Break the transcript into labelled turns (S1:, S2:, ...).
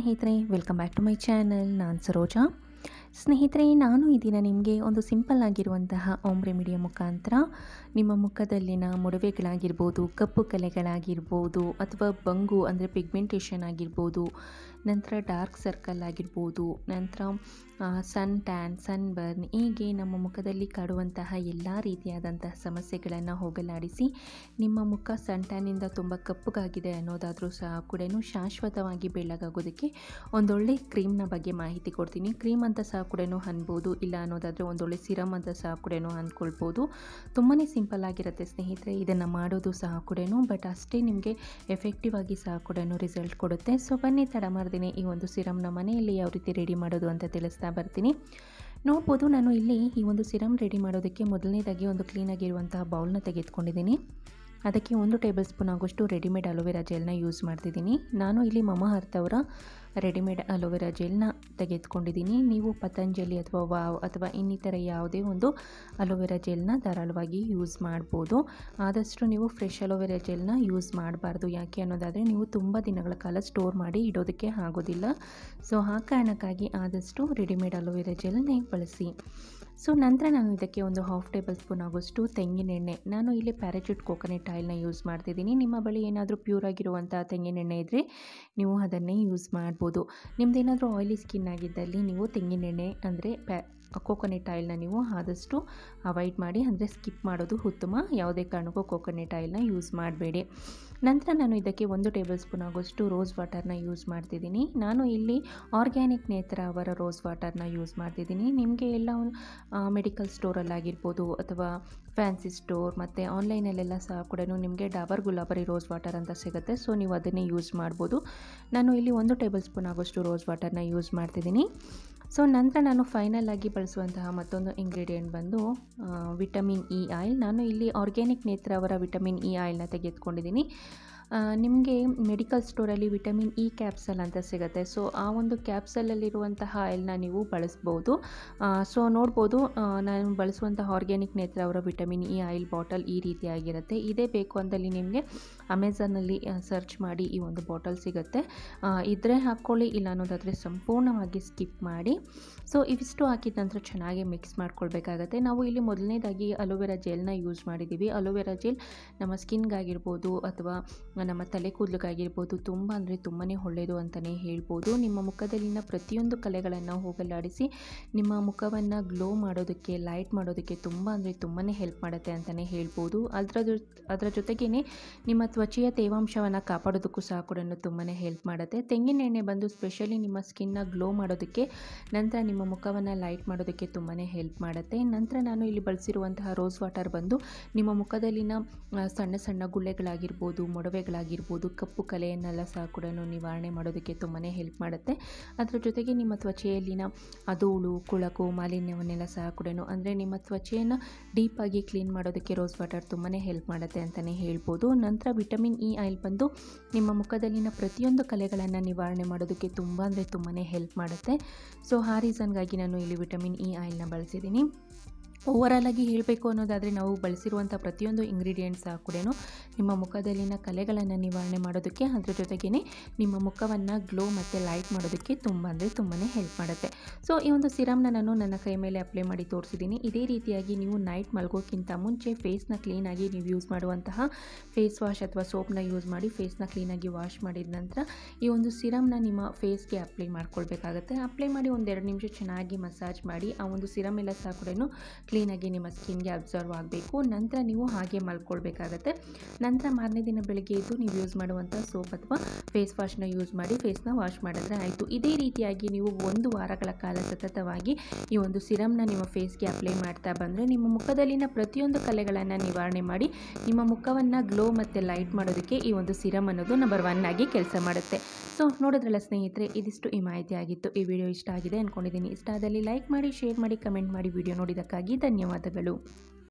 S1: ಸ್ನೇಹಿತರೆ welcome back to my channel ನಾನು ಸರೋಜಾ ಸ್ನೇಹಿತರೆ ನಾನು ಈ ದಿನ ನಿಮಗೆ ಒಂದು ಸಿಂಪಲ್ ಆಗಿರುವಂತಹ ಓಮ್ ರೆಮಿಡಿಯ ಮುಖಾಂತರ ನಿಮ್ಮ ಮುಖದಲ್ಲಿನ ಮೊಡವೆಗಳಾಗಿರ್ಬೋದು ಕಪ್ಪು ಕಲೆಗಳಾಗಿರ್ಬೋದು ಅಥವಾ ಬಂಗು ಅಂದರೆ ಪಿಗ್ಮೆಂಟೇಷನ್ ಆಗಿರ್ಬೋದು ನಂತರ ಡಾರ್ಕ್ ಸರ್ಕಲ್ ಆಗಿರ್ಬೋದು ನಂತರ ಸನ್ ಟ್ಯಾನ್ ಸನ್ ಬರ್ನ್ ಹೀಗೆ ನಮ್ಮ ಮುಖದಲ್ಲಿ ಕಾಡುವಂತಹ ಎಲ್ಲ ರೀತಿಯಾದಂತಹ ಸಮಸ್ಯೆಗಳನ್ನು ಹೋಗಲಾಡಿಸಿ ನಿಮ್ಮ ಮುಖ ಸನ್ ಟ್ಯಾನಿಂದ ತುಂಬ ಕಪ್ಪಗಾಗಿದೆ ಅನ್ನೋದಾದರೂ ಸಹ ಕೂಡ ಶಾಶ್ವತವಾಗಿ ಬೆಳ್ಳಗಾಗೋದಕ್ಕೆ ಒಂದೊಳ್ಳೆ ಕ್ರೀಮ್ನ ಬಗ್ಗೆ ಮಾಹಿತಿ ಕೊಡ್ತೀನಿ ಕ್ರೀಮ್ ಅಂತ ಸಹ ಕೂಡ ಅನ್ಬೋದು ಇಲ್ಲ ಅನ್ನೋದಾದರೆ ಒಂದೊಳ್ಳೆ ಸಿರಮ್ ಅಂತ ಸಹ ಕೂಡ ಅಂದ್ಕೊಳ್ಬೋದು ತುಂಬಾ ಸಿಂಪಲ್ ಆಗಿರುತ್ತೆ ಸ್ನೇಹಿತರೆ ಇದನ್ನು ಮಾಡೋದು ಸಹ ಕೂಡ ಬಟ್ ಅಷ್ಟೇ ನಿಮಗೆ ಎಫೆಕ್ಟಿವ್ ಆಗಿ ಸಹ ಕೂಡ ರಿಸಲ್ಟ್ ಕೊಡುತ್ತೆ ಸೊ ಬನ್ನಿ ತಡ ಮಾಡ್ತೀನಿ ಈ ಒಂದು ಸಿರಮ್ನ ಮನೆಯಲ್ಲಿ ಯಾವ ರೀತಿ ರೆಡಿ ಮಾಡೋದು ಅಂತ ತಿಳಿಸ್ತಾ ಬರ್ತೀನಿ ನೋಡ್ಬೋದು ನಾನು ಇಲ್ಲಿ ಈ ಒಂದು ಸಿರಮ್ ರೆಡಿ ಮಾಡೋದಕ್ಕೆ ಮೊದಲನೇದಾಗಿ ಒಂದು ಕ್ಲೀನಾಗಿರುವಂತಹ ಬೌಲ್ನ ತೆಗೆದುಕೊಂಡಿದ್ದೀನಿ ಅದಕ್ಕೆ ಒಂದು ಟೇಬಲ್ ಸ್ಪೂನ್ ಆಗೋಷ್ಟು ರೆಡಿಮೇಡ್ ಅಲೋವೆರಾ ಜೆಲ್ನ ಯೂಸ್ ಮಾಡ್ತಿದ್ದೀನಿ ನಾನು ಇಲ್ಲಿ ಮಮ ಅರ್ತ್ ಅವರ ರೆಡಿಮೇಡ್ ಅಲೋವೆರಾ ಜೆಲ್ನ ತೆಗೆದುಕೊಂಡಿದ್ದೀನಿ ನೀವು ಪತಂಜಲಿ ಅಥವಾ ವಾವ್ ಅಥವಾ ಇನ್ನಿತರ ಯಾವುದೇ ಒಂದು ಅಲೋವೆರಾ ಜೆಲ್ನ ಧಾರಾಳವಾಗಿ ಯೂಸ್ ಮಾಡ್ಬೋದು ಆದಷ್ಟು ನೀವು ಫ್ರೆಶ್ ಅಲೋವೆರಾ ಜೆಲ್ನ ಯೂಸ್ ಮಾಡಬಾರ್ದು ಯಾಕೆ ಅನ್ನೋದಾದರೆ ನೀವು ತುಂಬ ದಿನಗಳ ಕಾಲ ಸ್ಟೋರ್ ಮಾಡಿ ಇಡೋದಕ್ಕೆ ಆಗೋದಿಲ್ಲ ಸೊ ಆ ಕಾರಣಕ್ಕಾಗಿ ಆದಷ್ಟು ರೆಡಿಮೇಡ್ ಅಲೋವೆರಾ ಜೆಲ್ನೇ ಬಳಸಿ ಸೊ ನಂತರ ನಾನು ಇದಕ್ಕೆ ಒಂದು ಹಾಫ್ ಟೇಬಲ್ ಸ್ಪೂನ್ ಆಗೋಷ್ಟು ತೆಂಗಿನೆಣ್ಣೆ ನಾನು ಇಲ್ಲಿ ಪ್ಯಾರಾಚೂಟ್ ಕೋಕೋನಟ್ ಆಯಿಲ್ನ ಯೂಸ್ ಮಾಡ್ತಿದ್ದೀನಿ ನಿಮ್ಮ ಬಳಿ ಏನಾದರೂ ಪ್ಯೂರ್ ಆಗಿರುವಂಥ ತೆಂಗಿನೆಣ್ಣೆ ಇದ್ದರೆ ನೀವು ಅದನ್ನೇ ಯೂಸ್ ಮಾಡ್ಬೋದು ನಿಮ್ಮದೇನಾದರೂ ಆಯಿಲಿ ಸ್ಕಿನ್ ಆಗಿದ್ದಲ್ಲಿ ನೀವು ತೆಂಗಿನೆಣ್ಣೆ ಅಂದರೆ ಪ್ಯಾ ಕೋಕೋನಟ್ ಆಯಿಲ್ನ ನೀವು ಆದಷ್ಟು ಅವಾಯ್ಡ್ ಮಾಡಿ ಅಂದರೆ ಸ್ಕಿಪ್ ಮಾಡೋದು ಉತ್ತಮ ಯಾವುದೇ ಕಾರಣಕ್ಕೂ ಕೋಕೋನಟ್ ಆಯಿಲ್ನ ಯೂಸ್ ಮಾಡಬೇಡಿ ನಂತರ ನಾನು ಇದಕ್ಕೆ ಒಂದು ಟೇಬಲ್ ಸ್ಪೂನ್ ಆಗೋಷ್ಟು ರೋಸ್ ವಾಟರ್ನ ಯೂಸ್ ಮಾಡ್ತಿದ್ದೀನಿ ನಾನು ಇಲ್ಲಿ ಆರ್ಗ್ಯಾನಿಕ್ ನೇತ್ರ ಅವರ ರೋಸ್ ವಾಟರ್ನ ಯೂಸ್ ಮಾಡ್ತಿದ್ದೀನಿ ನಿಮಗೆ ಎಲ್ಲ ಮೆಡಿಕಲ್ ಸ್ಟೋರಲ್ಲಾಗಿರ್ಬೋದು ಅಥವಾ ಫ್ಯಾನ್ಸಿ ಸ್ಟೋರ್ ಮತ್ತು ಆನ್ಲೈನಲ್ಲೆಲ್ಲ ಸಹ ಕೂಡ ನಿಮಗೆ ಡಾಬರ್ ಗುಲಾಬರಿ ರೋಸ್ ವಾಟರ್ ಅಂತ ಸಿಗುತ್ತೆ ಸೊ ನೀವು ಅದನ್ನೇ ಯೂಸ್ ಮಾಡ್ಬೋದು ನಾನು ಇಲ್ಲಿ ಒಂದು ಟೇಬಲ್ ಸ್ಪೂನ್ ಆಗೋಷ್ಟು ರೋಸ್ ವಾಟರ್ನ ಯೂಸ್ ಮಾಡ್ತಿದ್ದೀನಿ ಸೊ ನಂತರ ನಾನು ಫೈನಲ್ ಆಗಿ ಬಳಸುವಂತಹ ಮತ್ತೊಂದು ಇಂಗ್ರೀಡಿಯೆಂಟ್ ಬಂದು ವಿಟಮಿನ್ ಇ ಆಯಿಲ್ ನಾನು ಇಲ್ಲಿ ಆರ್ಗ್ಯಾನಿಕ್ ನೇತ್ರ ಅವರ ವಿಟಮಿನ್ ಇ ಆಯಿಲ್ನ ತೆಗೆದುಕೊಂಡಿದ್ದೀನಿ ನಿಮಗೆ ಮೆಡಿಕಲ್ ಸ್ಟೋರಲ್ಲಿ ವಿಟಮಿನ್ ಇ ಕ್ಯಾಪ್ಸಲ್ ಅಂತ ಸಿಗುತ್ತೆ ಸೊ ಆ ಒಂದು ಕ್ಯಾಪ್ಸಲಲ್ಲಿರುವಂತಹ ಆಯಿಲ್ನ ನೀವು ಬಳಸ್ಬೋದು ಸೊ ನೋಡ್ಬೋದು ನಾನು ಬಳಸುವಂತಹ ಆರ್ಗ್ಯಾನಿಕ್ ನೇತ್ರ ಅವರ ವಿಟಮಿನ್ ಇ ಆಯಿಲ್ ಬಾಟಲ್ ಈ ರೀತಿಯಾಗಿರುತ್ತೆ ಇದೇ ಬೇಕು ಅಂದಲ್ಲಿ ನಿಮಗೆ ಅಮೆಝಾನಲ್ಲಿ ಸರ್ಚ್ ಮಾಡಿ ಈ ಒಂದು ಬಾಟಲ್ ಸಿಗುತ್ತೆ ಇದ್ರೆ ಹಾಕ್ಕೊಳ್ಳಿ ಇಲ್ಲ ಅನ್ನೋದಾದರೆ ಸಂಪೂರ್ಣವಾಗಿ ಸ್ಕಿಪ್ ಮಾಡಿ ಸೊ ಇವಿಷ್ಟು ಹಾಕಿದ ನಂತರ ಚೆನ್ನಾಗಿ ಮಿಕ್ಸ್ ಮಾಡ್ಕೊಳ್ಬೇಕಾಗತ್ತೆ ನಾವು ಇಲ್ಲಿ ಮೊದಲನೇದಾಗಿ ಅಲೋವೆರಾ ಜೆಲ್ನ ಯೂಸ್ ಮಾಡಿದ್ದೀವಿ ಅಲೋವೆರಾ ಜೆಲ್ ನಮ್ಮ ಸ್ಕಿನ್ಗಾಗಿರ್ಬೋದು ಅಥವಾ ನಮ್ಮ ತಲೆ ಕೂದಲಿಗಾಗಿರ್ಬೋದು ತುಂಬ ಅಂದರೆ ತುಂಬಾ ಒಳ್ಳೆಯದು ಅಂತಲೇ ಹೇಳ್ಬೋದು ನಿಮ್ಮ ಮುಖದಲ್ಲಿನ ಪ್ರತಿಯೊಂದು ಕಲೆಗಳನ್ನು ಹೋಗಲಾಡಿಸಿ ನಿಮ್ಮ ಮುಖವನ್ನು ಗ್ಲೋ ಮಾಡೋದಕ್ಕೆ ಲೈಟ್ ಮಾಡೋದಕ್ಕೆ ತುಂಬ ಅಂದರೆ ತುಂಬಾ ಹೆಲ್ಪ್ ಮಾಡುತ್ತೆ ಅಂತಲೇ ಹೇಳ್ಬೋದು ಅದರ ಅದರ ಜೊತೆಗೇ ನಿಮ್ಮ ತ್ವಚೆಯ ತೇವಾಂಶವನ್ನು ಕಾಪಾಡೋದಕ್ಕೂ ಸಹ ಕೂಡ ತುಂಬಾ ಹೆಲ್ಪ್ ಮಾಡುತ್ತೆ ತೆಂಗಿನ ಎಣ್ಣೆ ಬಂದು ಸ್ಪೆಷಲಿ ನಿಮ್ಮ ಸ್ಕಿನ್ನ ಗ್ಲೋ ಮಾಡೋದಕ್ಕೆ ನಂತರ ನಿಮ್ಮ ಮುಖವನ್ನು ಲೈಟ್ ಮಾಡೋದಕ್ಕೆ ತುಂಬಾ ಹೆಲ್ಪ್ ಮಾಡುತ್ತೆ ನಂತರ ನಾನು ಇಲ್ಲಿ ಬಳಸಿರುವಂತಹ ರೋಸ್ ವಾಟರ್ ಬಂದು ನಿಮ್ಮ ಮುಖದಲ್ಲಿನ ಸಣ್ಣ ಸಣ್ಣ ಗುಳ್ಳೆಗಳಾಗಿರ್ಬೋದು ಮೊಡವೆಗಳಾಗಿರ್ಬೋದು ಕಪ್ಪು ಕಲೆಯನ್ನೆಲ್ಲ ಸಹ ಕೂಡ ನಿವಾರಣೆ ಮಾಡೋದಕ್ಕೆ ತುಂಬಾ ಹೆಲ್ಪ್ ಮಾಡುತ್ತೆ ಅದರ ಜೊತೆಗೆ ನಿಮ್ಮ ತ್ವಚೆಯಲ್ಲಿನ ಧೂಳು ಕೊಳಕು ಮಾಲಿನ್ಯವನ್ನೆಲ್ಲ ಸಹ ಕೂಡ ಅಂದರೆ ನಿಮ್ಮ ತ್ವಚೆಯನ್ನು ಡೀಪಾಗಿ ಕ್ಲೀನ್ ಮಾಡೋದಕ್ಕೆ ರೋಸ್ ವಾಟರ್ ತುಂಬಾ ಹೆಲ್ಪ್ ಮಾಡುತ್ತೆ ಅಂತಲೇ ಹೇಳ್ಬೋದು ನಂತರ ವಿಟಮಿನ್ ಇ ಆಯಿಲ್ ಬಂದು ನಿಮ್ಮ ಮುಖದಲ್ಲಿನ ಪ್ರತಿಯೊಂದು ಕಲೆಗಳನ್ನು ನಿವಾರಣೆ ಮಾಡೋದಕ್ಕೆ ತುಂಬ ಅಂದರೆ ತುಂಬಾ ಹೆಲ್ಪ್ ಮಾಡುತ್ತೆ ಸೊ ಆ ರೀಸನ್ಗಾಗಿ ನಾನು ಇಲ್ಲಿ ವಿಟಮಿನ್ ಇ ಆಯಿಲ್ನ ಬಳಸಿದ್ದೀನಿ ಓವರಾಲ್ ಆಗಿ ಹೇಳಬೇಕು ಅನ್ನೋದಾದರೆ ನಾವು ಬಳಸಿರುವಂಥ ಪ್ರತಿಯೊಂದು ಇಂಗ್ರೀಡಿಯೆಂಟ್ಸ್ ಸಹ ಕೂಡ ನಿಮ್ಮ ಮುಖದಲ್ಲಿನ ಕಲೆಗಳನ್ನು ನಿವಾರಣೆ ಮಾಡೋದಕ್ಕೆ ಅದ್ರ ಜೊತೆಗೇ ನಿಮ್ಮ ಮುಖವನ್ನು ಗ್ಲೋ ಮತ್ತು ಲೈಟ್ ಮಾಡೋದಕ್ಕೆ ತುಂಬ ಅಂದರೆ ತುಂಬಾ ಹೆಲ್ಪ್ ಮಾಡುತ್ತೆ ಸೊ ಈ ಒಂದು ಸಿರಮ್ನ ನಾನು ನನ್ನ ಕೈ ಮೇಲೆ ಅಪ್ಲೈ ಮಾಡಿ ತೋರಿಸಿದ್ದೀನಿ ಇದೇ ರೀತಿಯಾಗಿ ನೀವು ನೈಟ್ ಮಲ್ಗೋಕ್ಕಿಂತ ಮುಂಚೆ ಫೇಸ್ನ ಕ್ಲೀನಾಗಿ ನೀವು ಯೂಸ್ ಮಾಡುವಂತಹ ಫೇಸ್ ವಾಶ್ ಅಥವಾ ಸೋಪ್ನ ಯೂಸ್ ಮಾಡಿ ಫೇಸ್ನ ಕ್ಲೀನಾಗಿ ವಾಶ್ ಮಾಡಿದ ನಂತರ ಈ ಒಂದು ಸಿರಮ್ನ ನಿಮ್ಮ ಫೇಸ್ಗೆ ಅಪ್ಲೈ ಮಾಡ್ಕೊಳ್ಬೇಕಾಗತ್ತೆ ಅಪ್ಲೈ ಮಾಡಿ ಒಂದೆರಡು ನಿಮಿಷ ಚೆನ್ನಾಗಿ ಮಸಾಜ್ ಮಾಡಿ ಆ ಒಂದು ಸಿರಮ್ ಎಲ್ಲ ಸಹ ಕೂಡ ಕ್ಲೀನಾಗಿ ನಿಮ್ಮ ಸ್ಕಿನ್ಗೆ ಅಬ್ಸರ್ವ್ ಆಗಬೇಕು ನಂತರ ನೀವು ಹಾಗೆ ಮಲ್ಕೊಳ್ಬೇಕಾಗತ್ತೆ ನಂತರ ಮಾರನೇ ದಿನ ಬೆಳಗ್ಗೆ ಎದ್ದು ನೀವು ಯೂಸ್ ಮಾಡುವಂಥ ಸೋಪ್ ಅಥವಾ ಫೇಸ್ ವಾಶ್ನ ಯೂಸ್ ಮಾಡಿ ಫೇಸ್ನ ವಾಶ್ ಮಾಡಿದ್ರೆ ಆಯಿತು ಇದೇ ರೀತಿಯಾಗಿ ನೀವು ಒಂದು ವಾರಗಳ ಕಾಲ ಸತತವಾಗಿ ಈ ಒಂದು ಸಿರಮ್ನ ನಿಮ್ಮ ಫೇಸ್ಗೆ ಅಪ್ಲೈ ಮಾಡ್ತಾ ಬಂದರೆ ನಿಮ್ಮ ಮುಖದಲ್ಲಿನ ಪ್ರತಿಯೊಂದು ಕಲೆಗಳನ್ನು ನಿವಾರಣೆ ಮಾಡಿ ನಿಮ್ಮ ಮುಖವನ್ನು ಗ್ಲೋ ಮತ್ತು ಲೈಟ್ ಮಾಡೋದಕ್ಕೆ ಈ ಒಂದು ಸಿರಮ್ ಅನ್ನೋದು ನಂಬರ್ ಒನ್ ಆಗಿ ಕೆಲಸ ಮಾಡುತ್ತೆ ಸೊ ನೋಡಿದ್ರಲ್ಲ ಸ್ನೇಹಿತರೆ ಇದಿಷ್ಟು ಈ ಮಾಹಿತಿ ಆಗಿತ್ತು ಈ ವಿಡಿಯೋ ಇಷ್ಟ ಆಗಿದೆ ಅಂದ್ಕೊಂಡಿದ್ದೀನಿ ಇಷ್ಟ ಆದಲ್ಲಿ ಲೈಕ್ ಮಾಡಿ ಶೇರ್ ಮಾಡಿ ಕಮೆಂಟ್ ಮಾಡಿ ವಿಡಿಯೋ ನೋಡಿದ್ದಕ್ಕಾಗಿ ಧನ್ಯವಾದಗಳು